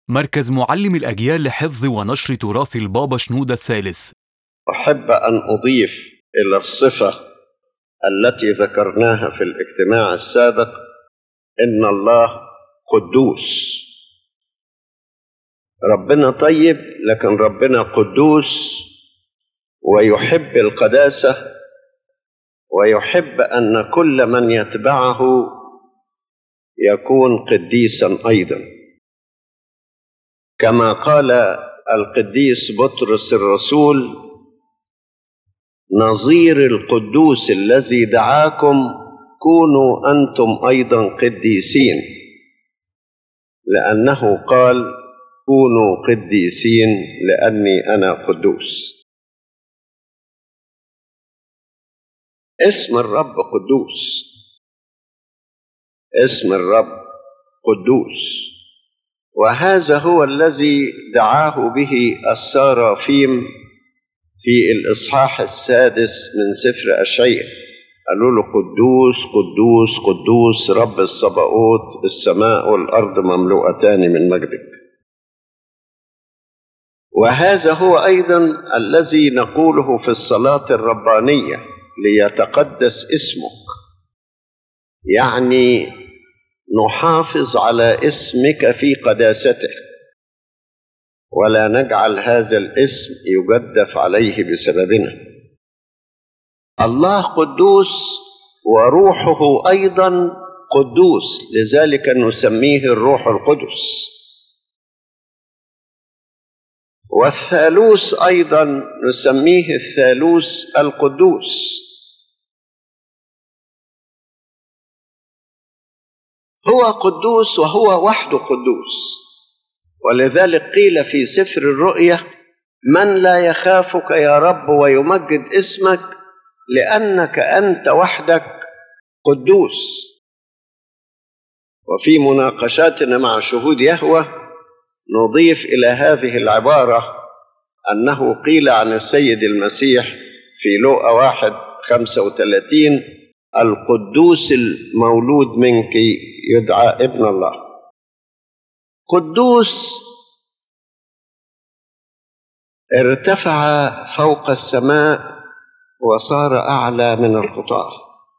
مركز معلم الأجيال لحفظ ونشر تراث البابا شنودة الثالث أحب أن أضيف إلى الصفة التي ذكرناها في الاجتماع السابق إن الله قدوس ربنا طيب لكن ربنا قدوس ويحب القداسة ويحب أن كل من يتبعه يكون قديسا أيضا كما قال القديس بطرس الرسول نظير القدوس الذي دعاكم كونوا انتم ايضا قديسين لانه قال كونوا قديسين لاني انا قدوس اسم الرب قدوس اسم الرب قدوس وهذا هو الذي دعاه به السارافيم في الإصحاح السادس من سفر أشعياء قالوا له قدوس قدوس قدوس رب الصباؤوت السماء والأرض مملوءتان من مجدك وهذا هو أيضا الذي نقوله في الصلاة الربانية ليتقدس اسمك يعني نحافظ على اسمك في قداسته ولا نجعل هذا الاسم يجدف عليه بسببنا الله قدوس وروحه ايضا قدوس لذلك نسميه الروح القدس والثالوث ايضا نسميه الثالوث القدوس هو قدوس وهو وحده قدوس ولذلك قيل في سفر الرؤيا من لا يخافك يا رب ويمجد اسمك لانك انت وحدك قدوس وفي مناقشاتنا مع شهود يهوه نضيف الى هذه العباره انه قيل عن السيد المسيح في لوقا واحد خمسة وثلاثين القدوس المولود منك يدعى ابن الله قدوس ارتفع فوق السماء وصار اعلى من القطار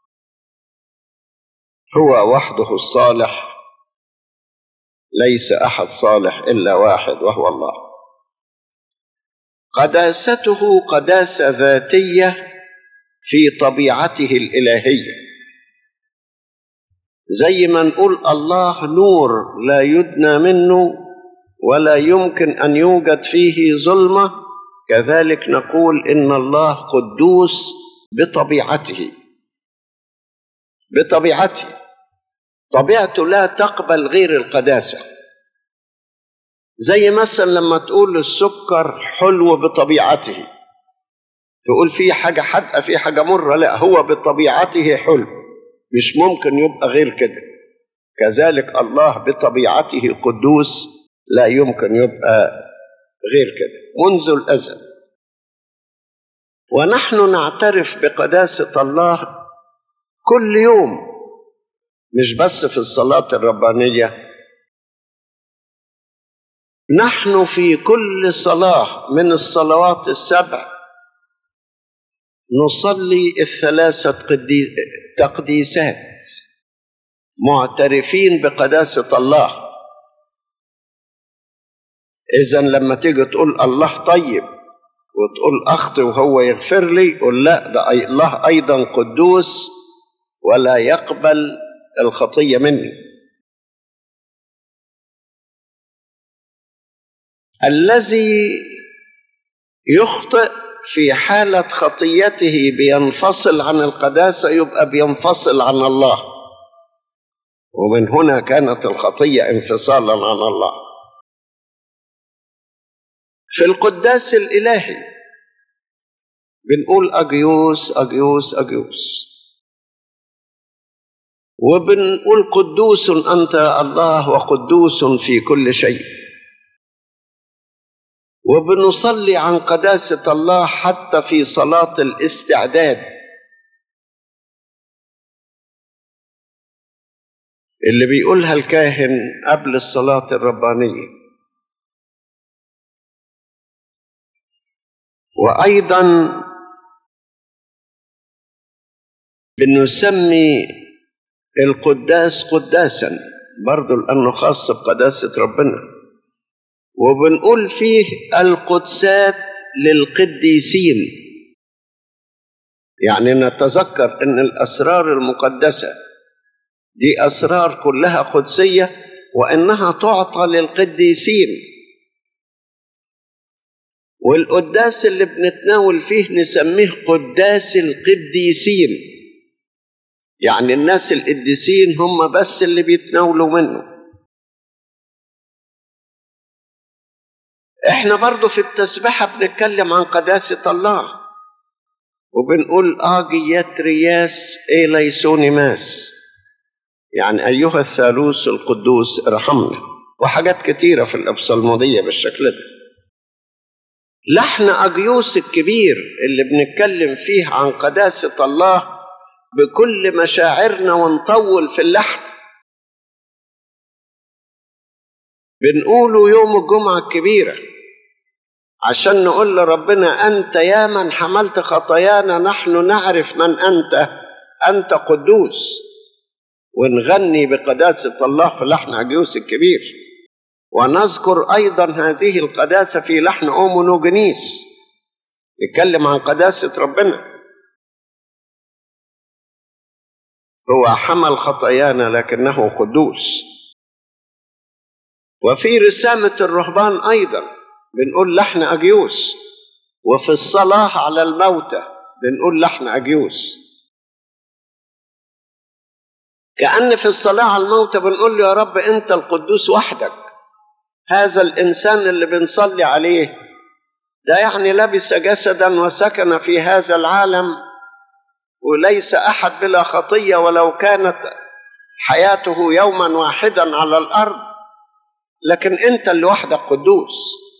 هو وحده الصالح ليس احد صالح الا واحد وهو الله قداسته قداسه ذاتيه في طبيعته الالهيه زي ما نقول الله نور لا يدنى منه ولا يمكن ان يوجد فيه ظلمه كذلك نقول ان الله قدوس بطبيعته بطبيعته طبيعته لا تقبل غير القداسه زي مثلا لما تقول السكر حلو بطبيعته تقول في حاجه حادقه في حاجه مره لا هو بطبيعته حلو مش ممكن يبقى غير كده كذلك الله بطبيعته قدوس لا يمكن يبقى غير كده منذ الازل ونحن نعترف بقداسه الله كل يوم مش بس في الصلاه الربانيه نحن في كل صلاه من الصلوات السبع نصلي الثلاثه قدي... تقديسات معترفين بقداسه الله اذا لما تيجي تقول الله طيب وتقول اخطي وهو يغفر لي قول لا ده الله ايضا قدوس ولا يقبل الخطيه مني الذي يخطئ في حاله خطيته بينفصل عن القداسه يبقى بينفصل عن الله ومن هنا كانت الخطيه انفصالا عن الله في القداس الالهي بنقول اجيوس اجيوس اجيوس وبنقول قدوس انت الله وقدوس في كل شيء وبنصلي عن قداسه الله حتى في صلاه الاستعداد اللي بيقولها الكاهن قبل الصلاه الربانيه وأيضا بنسمي القداس قداسا برضو لأنه خاص بقداسة ربنا وبنقول فيه القدسات للقديسين يعني نتذكر أن الأسرار المقدسة دي أسرار كلها قدسية وإنها تعطى للقديسين والقداس اللي بنتناول فيه نسميه قداس القديسين يعني الناس القديسين هم بس اللي بيتناولوا منه احنا برضو في التسبحة بنتكلم عن قداسة الله وبنقول آجيات رياس إيليسوني ماس يعني أيها الثالوث القدوس ارحمنا وحاجات كتيرة في الأبصالمودية بالشكل ده لحن أجيوس الكبير اللي بنتكلم فيه عن قداسة الله بكل مشاعرنا ونطول في اللحن بنقوله يوم الجمعة الكبيرة عشان نقول لربنا أنت يا من حملت خطايانا نحن نعرف من أنت أنت قدوس ونغني بقداسة الله في لحن أجيوس الكبير ونذكر أيضا هذه القداسة في لحن أومونوجينيس نتكلم عن قداسة ربنا هو حمل خطايانا لكنه قدوس وفي رسامة الرهبان أيضا بنقول لحن أجيوس وفي الصلاة على الموتى بنقول لحن أجيوس كأن في الصلاة على الموتى بنقول له يا رب أنت القدوس وحدك هذا الإنسان اللي بنصلي عليه ده يعني لبس جسدا وسكن في هذا العالم وليس أحد بلا خطية ولو كانت حياته يوما واحدا على الأرض لكن أنت اللي وحدك قدوس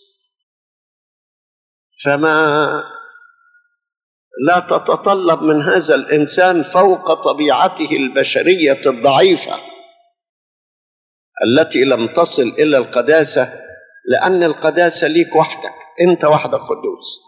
فما لا تتطلب من هذا الإنسان فوق طبيعته البشرية الضعيفة التي لم تصل إلى القداسة لأن القداسة ليك وحدك أنت وحدك قدوس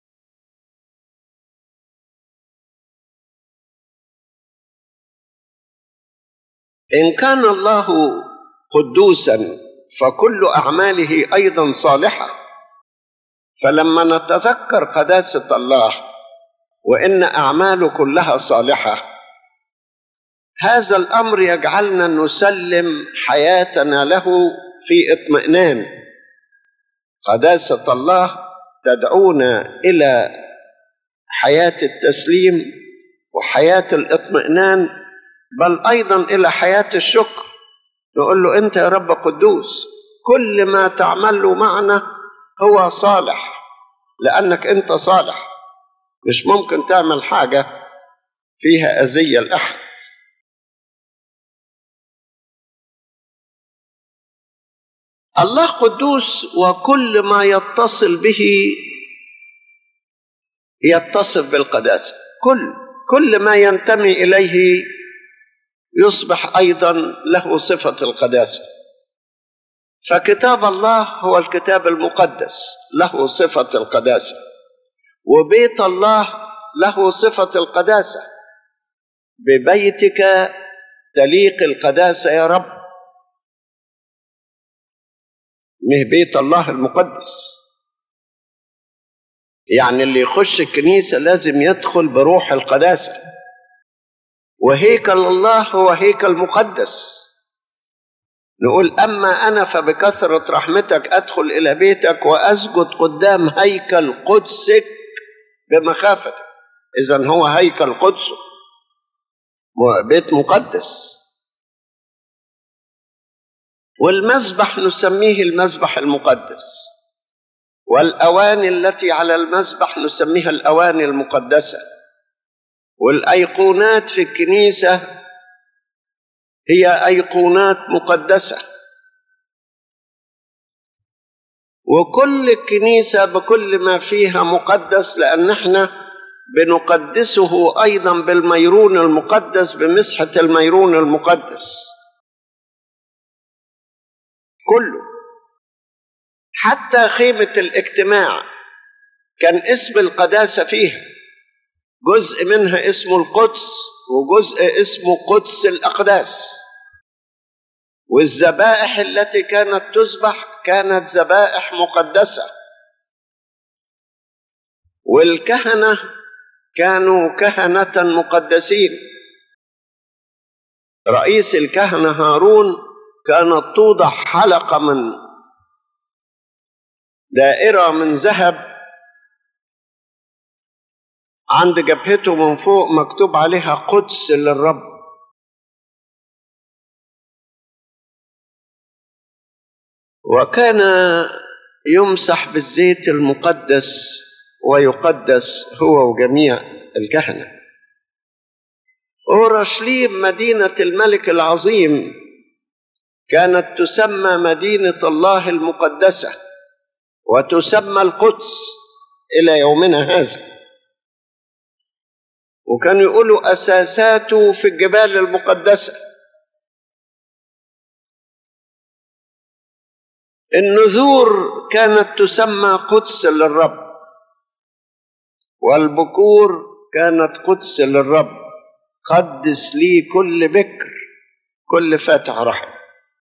إن كان الله قدوسا فكل أعماله أيضا صالحة فلما نتذكر قداسة الله وإن أعماله كلها صالحة هذا الأمر يجعلنا نسلم حياتنا له في اطمئنان قداسة الله تدعونا إلى حياة التسليم وحياة الاطمئنان بل أيضا إلى حياة الشكر نقول له أنت يا رب قدوس كل ما تعمله معنا هو صالح لأنك أنت صالح مش ممكن تعمل حاجة فيها أذية لأحد الله قدوس وكل ما يتصل به يتصف بالقداسة كل كل ما ينتمي إليه يصبح أيضا له صفة القداسة فكتاب الله هو الكتاب المقدس له صفة القداسة وبيت الله له صفة القداسة ببيتك تليق القداسة يا رب مه بيت الله المقدس يعني اللي يخش الكنيسة لازم يدخل بروح القداسة وهيكل الله هو هيكل مقدس نقول أما أنا فبكثرة رحمتك أدخل إلى بيتك وأسجد قدام هيكل قدسك بمخافتك إذا هو هيكل قدسه بيت مقدس والمذبح نسميه المذبح المقدس والأواني التي على المذبح نسميها الأواني المقدسة والأيقونات في الكنيسة هي أيقونات مقدسة وكل الكنيسة بكل ما فيها مقدس لأن احنا بنقدسه أيضا بالميرون المقدس بمسحة الميرون المقدس كله حتى خيمة الاجتماع كان اسم القداسة فيها جزء منها اسمه القدس وجزء اسمه قدس الأقداس والذبائح التي كانت تذبح كانت ذبائح مقدسة والكهنة كانوا كهنة مقدسين رئيس الكهنة هارون كانت توضع حلقة من دائرة من ذهب عند جبهته من فوق مكتوب عليها قدس للرب وكان يمسح بالزيت المقدس ويقدس هو وجميع الكهنة أورشليم مدينة الملك العظيم كانت تسمى مدينة الله المقدسة وتسمى القدس إلى يومنا هذا وكانوا يقولوا أساساته في الجبال المقدسة النذور كانت تسمى قدس للرب والبكور كانت قدس للرب قدس لي كل بكر كل فاتح رحم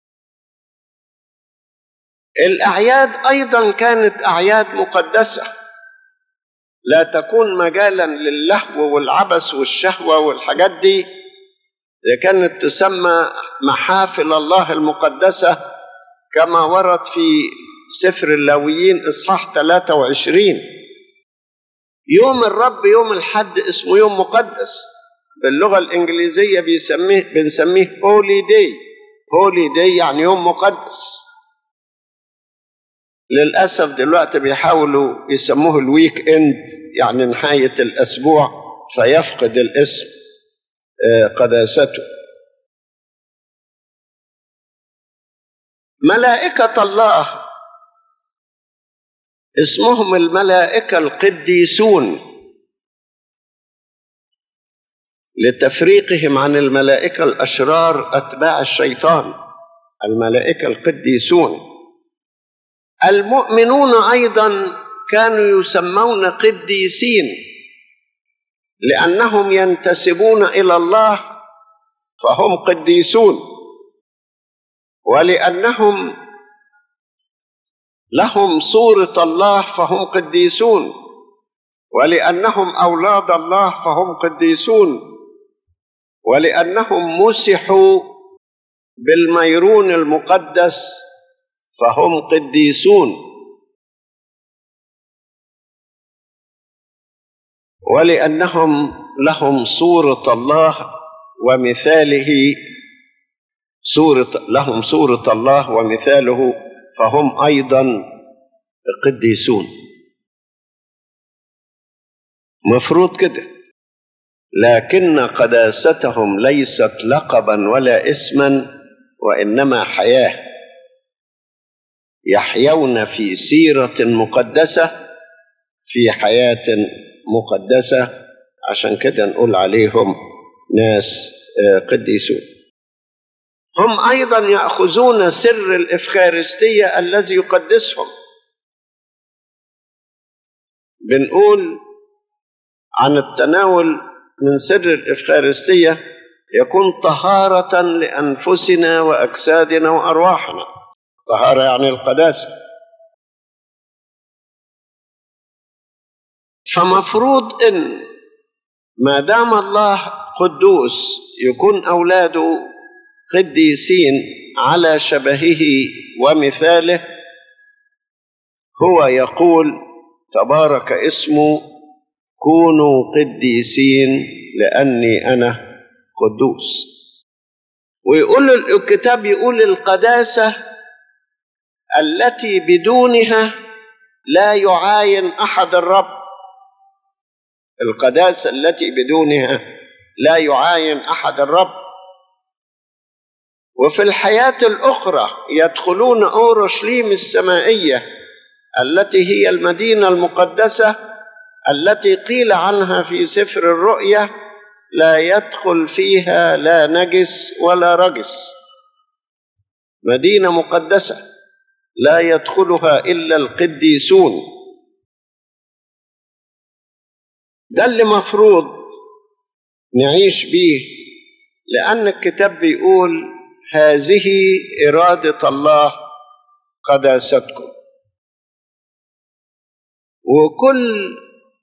الأعياد أيضا كانت أعياد مقدسة لا تكون مجالا للهو والعبث والشهوة والحاجات دي اللي كانت تسمى محافل الله المقدسة كما ورد في سفر اللاويين إصحاح 23 يوم الرب يوم الحد اسمه يوم مقدس باللغة الإنجليزية بيسميه بنسميه هولي داي هولي داي يعني يوم مقدس للأسف دلوقتي بيحاولوا يسموه الويك اند يعني نهاية الأسبوع فيفقد الاسم قداسته ملائكة الله اسمهم الملائكة القديسون لتفريقهم عن الملائكة الأشرار أتباع الشيطان الملائكة القديسون المؤمنون أيضا كانوا يسمون قديسين لأنهم ينتسبون إلى الله فهم قديسون ولأنهم لهم صورة الله فهم قديسون ولأنهم أولاد الله فهم قديسون ولأنهم مسحوا بالميرون المقدس فهم قديسون ولأنهم لهم صورة الله ومثاله صورة لهم صورة الله ومثاله فهم أيضا قديسون مفروض كده لكن قداستهم ليست لقبا ولا اسما وإنما حياة يحيون في سيرة مقدسة في حياة مقدسة عشان كده نقول عليهم ناس قديسون هم أيضا يأخذون سر الإفخارستية الذي يقدسهم بنقول عن التناول من سر الإفخارستية يكون طهارة لأنفسنا وأجسادنا وأرواحنا طهارة يعني القداسة فمفروض ان ما دام الله قدوس يكون اولاده قديسين على شبهه ومثاله هو يقول تبارك اسمه كونوا قديسين لاني انا قدوس ويقول الكتاب يقول القداسه التي بدونها لا يعاين احد الرب القداسة التي بدونها لا يعاين أحد الرب وفي الحياة الأخرى يدخلون أورشليم السمائية التي هي المدينة المقدسة التي قيل عنها في سفر الرؤيا لا يدخل فيها لا نجس ولا رجس مدينة مقدسة لا يدخلها إلا القديسون ده اللي مفروض نعيش بيه لأن الكتاب بيقول هذه إرادة الله قداستكم وكل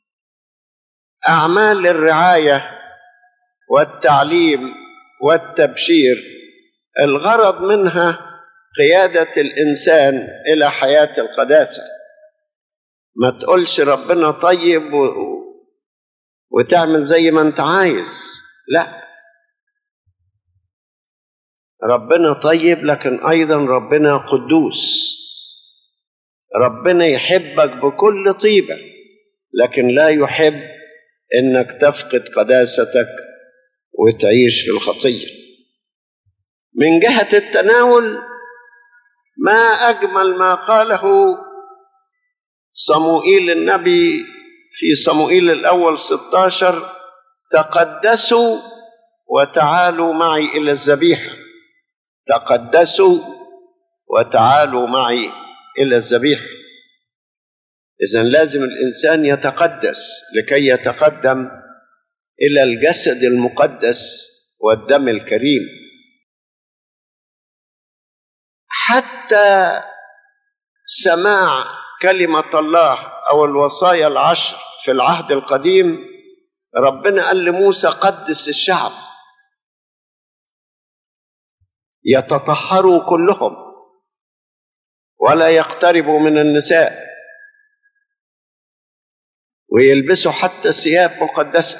أعمال الرعاية والتعليم والتبشير الغرض منها قيادة الإنسان إلى حياة القداسة ما تقولش ربنا طيب و... وتعمل زي ما انت عايز لا ربنا طيب لكن ايضا ربنا قدوس ربنا يحبك بكل طيبه لكن لا يحب انك تفقد قداستك وتعيش في الخطيه من جهه التناول ما اجمل ما قاله صموئيل النبي في صموئيل الأول 16 تقدسوا وتعالوا معي إلى الذبيحة تقدسوا وتعالوا معي إلى الذبيحة إذا لازم الإنسان يتقدس لكي يتقدم إلى الجسد المقدس والدم الكريم حتى سماع كلمة الله أو الوصايا العشر في العهد القديم ربنا قال لموسى قدس الشعب يتطهروا كلهم ولا يقتربوا من النساء ويلبسوا حتى ثياب مقدسة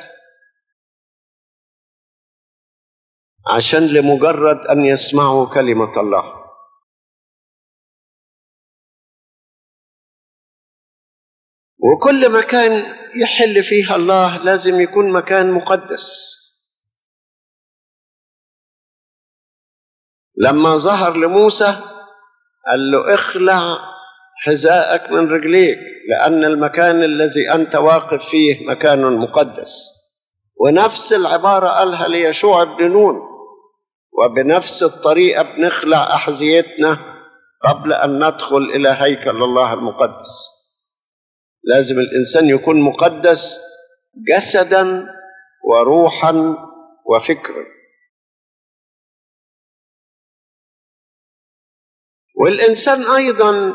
عشان لمجرد أن يسمعوا كلمة الله وكل مكان يحل فيها الله لازم يكون مكان مقدس لما ظهر لموسى قال له اخلع حذاءك من رجليك لأن المكان الذي أنت واقف فيه مكان مقدس ونفس العبارة قالها ليشوع بن نون وبنفس الطريقة بنخلع أحذيتنا قبل أن ندخل إلى هيكل الله المقدس لازم الانسان يكون مقدس جسدا وروحا وفكرا والانسان ايضا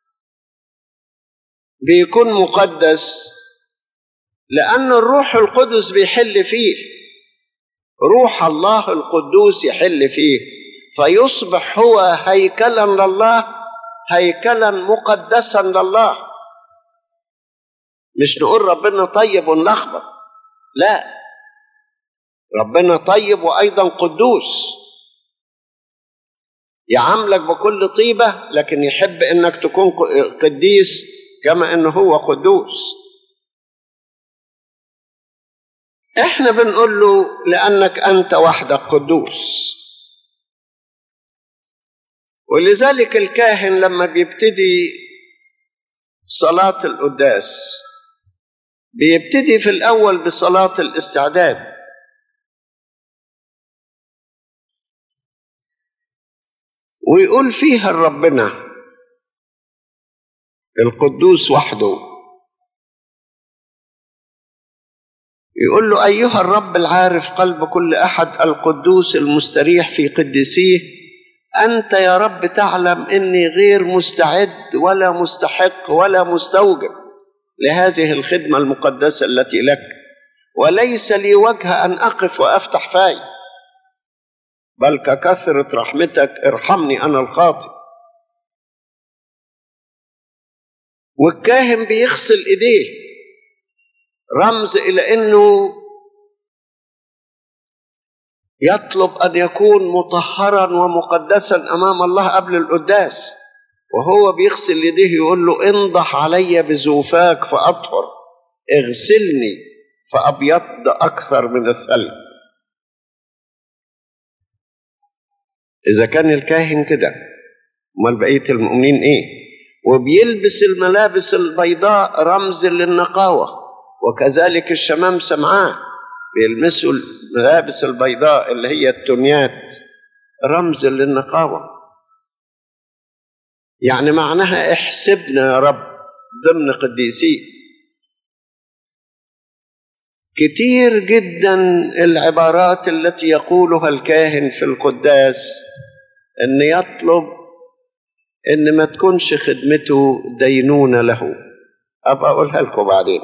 بيكون مقدس لان الروح القدس بيحل فيه روح الله القدوس يحل فيه فيصبح هو هيكلا لله هيكلا مقدسا لله مش نقول ربنا طيب ونلخبط لا ربنا طيب وايضا قدوس يعاملك بكل طيبه لكن يحب انك تكون قديس كما انه هو قدوس احنا بنقول له لانك انت وحدك قدوس ولذلك الكاهن لما بيبتدي صلاه القداس بيبتدي في الأول بصلاة الاستعداد ويقول فيها ربنا القدوس وحده يقول له أيها الرب العارف قلب كل أحد القدوس المستريح في قدسيه أنت يا رب تعلم إني غير مستعد ولا مستحق ولا مستوجب لهذه الخدمة المقدسة التي لك وليس لي وجه أن أقف وأفتح فاي بل ككثرة رحمتك ارحمني أنا الخاطئ والكاهن بيغسل إيديه رمز إلى أنه يطلب أن يكون مطهرا ومقدسا أمام الله قبل القداس وهو بيغسل يديه يقول له انضح علي بزوفاك فأطهر اغسلني فأبيض أكثر من الثلج إذا كان الكاهن كده أمال بقية المؤمنين إيه وبيلبس الملابس البيضاء رمز للنقاوة وكذلك الشمامسة معاه بيلمسوا الملابس البيضاء اللي هي التونيات رمز للنقاوة يعني معناها احسبنا يا رب ضمن قديسين كتير جدا العبارات التي يقولها الكاهن في القداس ان يطلب ان ما تكونش خدمته دينونة له ابقى اقولها لكم بعدين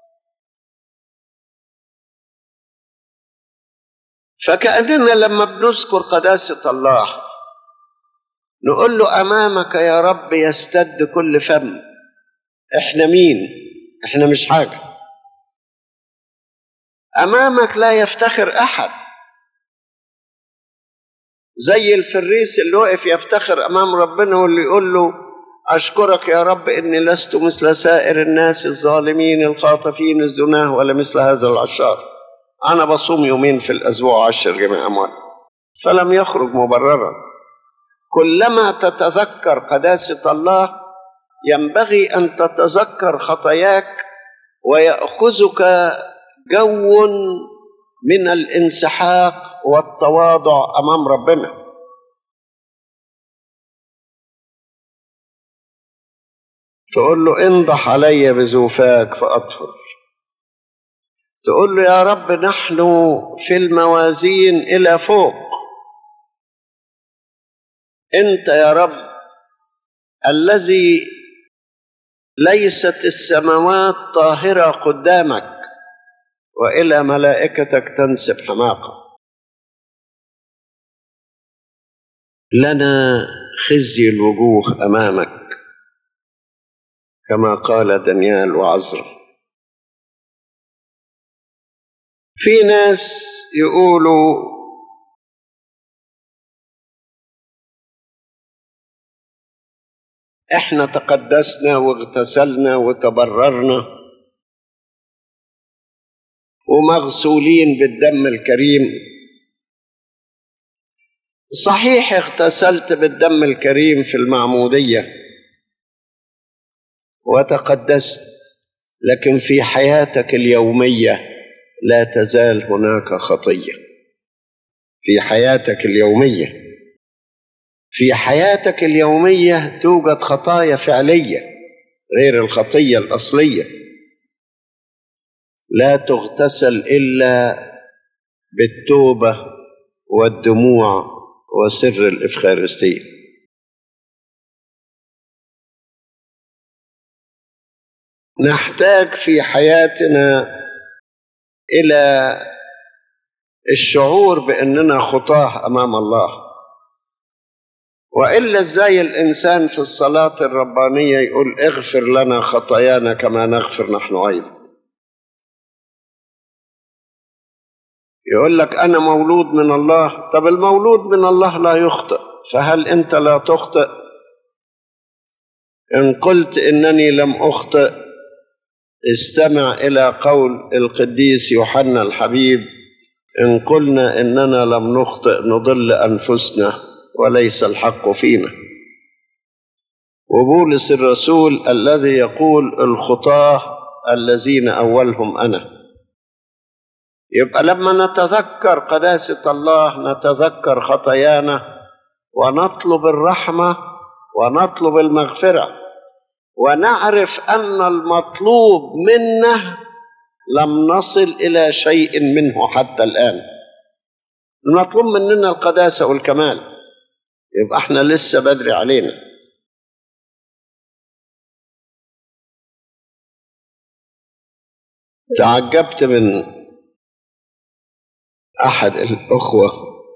فكأننا لما بنذكر قداسة الله نقول له أمامك يا رب يستد كل فم إحنا مين؟ إحنا مش حاجة أمامك لا يفتخر أحد زي الفريس اللي وقف يفتخر أمام ربنا واللي يقول له أشكرك يا رب إني لست مثل سائر الناس الظالمين الخاطفين الزناه ولا مثل هذا العشار أنا بصوم يومين في الأسبوع عشر جميع أموال فلم يخرج مبررا كلما تتذكر قداسة الله ينبغي أن تتذكر خطاياك ويأخذك جو من الانسحاق والتواضع أمام ربنا تقول له انضح علي بزوفاك فأطهر تقول له يا رب نحن في الموازين إلى فوق أنت يا رب الذي ليست السماوات طاهرة قدامك وإلى ملائكتك تنسب حماقة لنا خزي الوجوه أمامك كما قال دانيال وعزرا في ناس يقولوا احنا تقدسنا واغتسلنا وتبررنا ومغسولين بالدم الكريم صحيح اغتسلت بالدم الكريم في المعمودية وتقدست لكن في حياتك اليومية لا تزال هناك خطية في حياتك اليومية في حياتك اليومية توجد خطايا فعلية غير الخطية الأصلية لا تغتسل إلا بالتوبة والدموع وسر الإفخارستية نحتاج في حياتنا إلى الشعور بأننا خطاه أمام الله وإلا ازاي الإنسان في الصلاة الربانية يقول اغفر لنا خطايانا كما نغفر نحن أيضا يقول لك أنا مولود من الله طب المولود من الله لا يخطئ فهل أنت لا تخطئ إن قلت إنني لم أخطئ استمع إلى قول القديس يوحنا الحبيب إن قلنا إننا لم نخطئ نضل أنفسنا وليس الحق فينا وبولس الرسول الذي يقول الخطاه الذين اولهم انا يبقى لما نتذكر قداسه الله نتذكر خطايانا ونطلب الرحمه ونطلب المغفره ونعرف ان المطلوب منا لم نصل الى شيء منه حتى الان المطلوب مننا القداسه والكمال يبقى احنا لسه بدري علينا تعجبت من احد الاخوه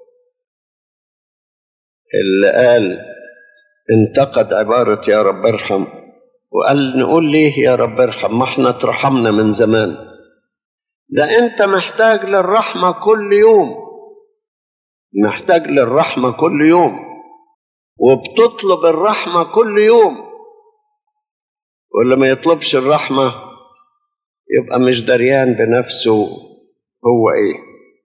اللي قال انتقد عباره يا رب ارحم وقال نقول ليه يا رب ارحم ما احنا اترحمنا من زمان ده انت محتاج للرحمه كل يوم محتاج للرحمه كل يوم وبتطلب الرحمة كل يوم واللي ما يطلبش الرحمة يبقى مش دريان بنفسه هو ايه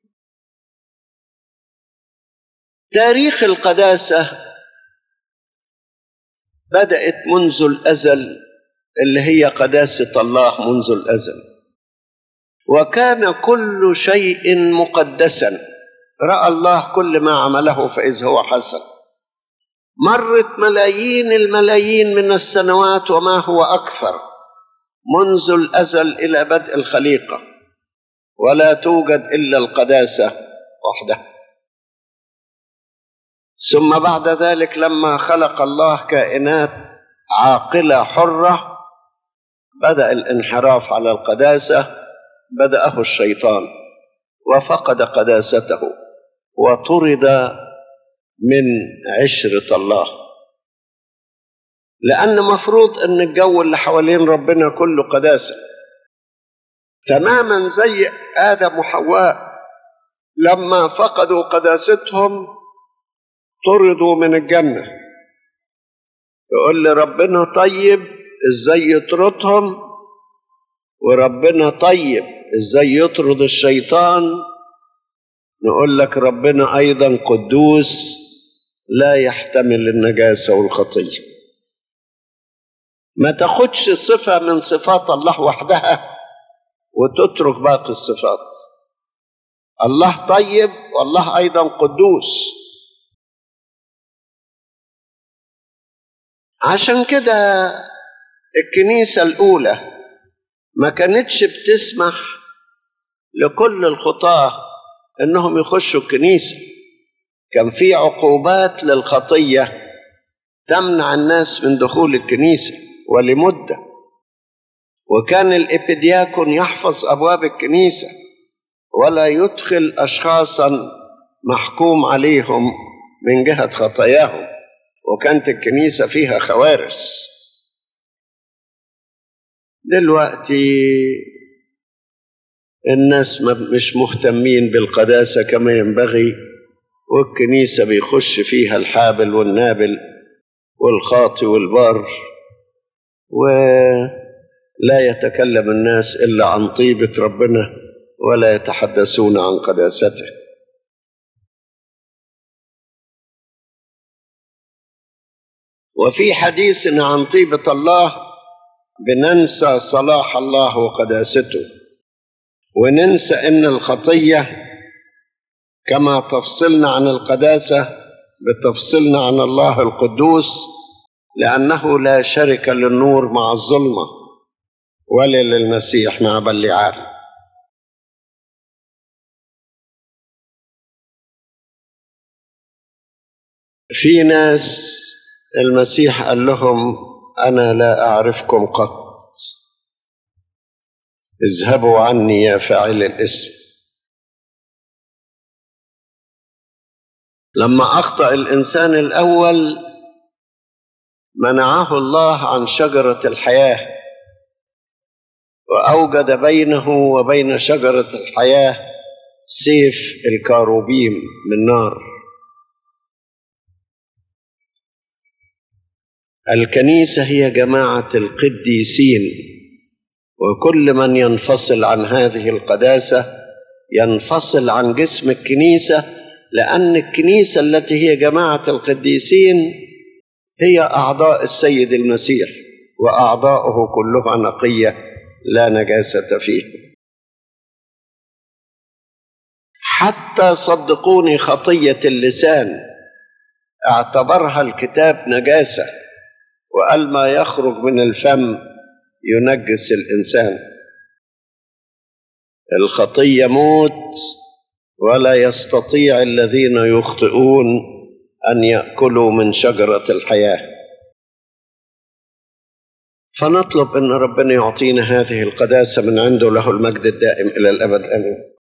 تاريخ القداسة بدأت منذ الأزل اللي هي قداسة الله منذ الأزل وكان كل شيء مقدسا رأى الله كل ما عمله فإذ هو حسن مرت ملايين الملايين من السنوات وما هو اكثر منذ الازل الى بدء الخليقه ولا توجد إلا القداسة وحدها ثم بعد ذلك لما خلق الله كائنات عاقلة حرة بدأ الانحراف على القداسة بدأه الشيطان وفقد قداسته وطرد من عشرة الله لأن مفروض أن الجو اللي حوالين ربنا كله قداسة تماما زي آدم وحواء لما فقدوا قداستهم طردوا من الجنة تقول لي ربنا طيب ازاي يطردهم وربنا طيب ازاي يطرد الشيطان نقول لك ربنا ايضا قدوس لا يحتمل النجاسة والخطية ما تاخدش صفة من صفات الله وحدها وتترك باقي الصفات الله طيب والله ايضا قدوس عشان كده الكنيسة الأولى ما كانتش بتسمح لكل الخطاة إنهم يخشوا الكنيسة كان في عقوبات للخطية تمنع الناس من دخول الكنيسة ولمدة وكان الإبدياكون يحفظ أبواب الكنيسة ولا يدخل أشخاصا محكوم عليهم من جهة خطاياهم وكانت الكنيسة فيها خوارث دلوقتي الناس مش مهتمين بالقداسة كما ينبغي والكنيسة بيخش فيها الحابل والنابل والخاطي والبار ولا يتكلم الناس إلا عن طيبة ربنا ولا يتحدثون عن قداسته وفي حديثنا عن طيبة الله بننسى صلاح الله وقداسته وننسى ان الخطيه كما تفصلنا عن القداسه بتفصلنا عن الله القدوس لانه لا شرك للنور مع الظلمه ولا للمسيح مع بلعال في ناس المسيح قال لهم انا لا اعرفكم قط اذهبوا عني يا فاعل الاسم لما اخطا الانسان الاول منعه الله عن شجره الحياه واوجد بينه وبين شجره الحياه سيف الكاروبيم من نار الكنيسه هي جماعه القديسين وكل من ينفصل عن هذه القداسه ينفصل عن جسم الكنيسه لان الكنيسه التي هي جماعه القديسين هي اعضاء السيد المسيح واعضاؤه كلها نقيه لا نجاسه فيه حتى صدقوني خطيه اللسان اعتبرها الكتاب نجاسه وقال ما يخرج من الفم ينجس الانسان الخطيه موت ولا يستطيع الذين يخطئون ان ياكلوا من شجره الحياه فنطلب ان ربنا يعطينا هذه القداسه من عنده له المجد الدائم الى الابد امين